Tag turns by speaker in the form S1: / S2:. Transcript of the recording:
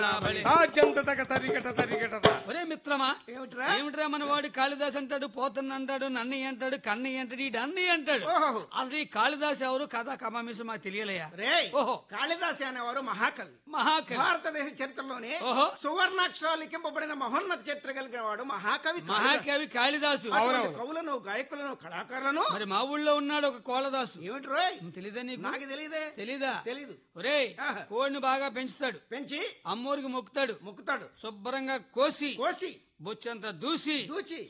S1: ఆచంత తగ తరిగట తరిగట
S2: ఒరే మిత్రమా
S3: ఏమిట్రా
S2: ఏమిట్రా మన వాడు కాళిదాస్ అంటాడు పోతన్న అంటాడు నన్నయ్య అంటాడు కన్నయ్య అంటాడు ఈ అన్నయ్య అంటాడు
S3: ఓహో.
S2: అసలు ఈ కాళిదాస్ ఎవరు కథ కమామిసు మాకు తెలియలయ్యా
S3: రే
S2: ఓహో.
S3: కాళిదాసి అనేవారు మహాకవి
S2: మహాకవి
S3: భారతదేశ చరిత్రలోనే
S2: ఓహో.
S3: సువర్ణాక్షరాలు లిఖింపబడిన మహోన్నత చరిత్ర కలిగిన వాడు మహాకవి కాళిదాసు.
S2: మహాకవి కాళిదాసు
S3: అటువంటి కవులను గాయకులను కళాకారులను
S2: మరి మా ఊళ్ళో ఉన్నాడు ఒక కోలదాసు
S3: ఏమిటి రోయ్
S2: తెలీదా నీకు
S3: నాకు తెలియదే
S2: తెలీదా
S3: తెలీదు
S2: ఒరే
S3: ఆహా.
S2: కోడిని బాగా పెంచుతాడు
S3: పెంచి
S2: అమ్మోరికి మొక్కుతాడు
S3: ముక్కుతాడు
S2: శుభ్రంగా కోసి
S3: కోసి
S2: బొచ్చంత దూసి
S3: దూచి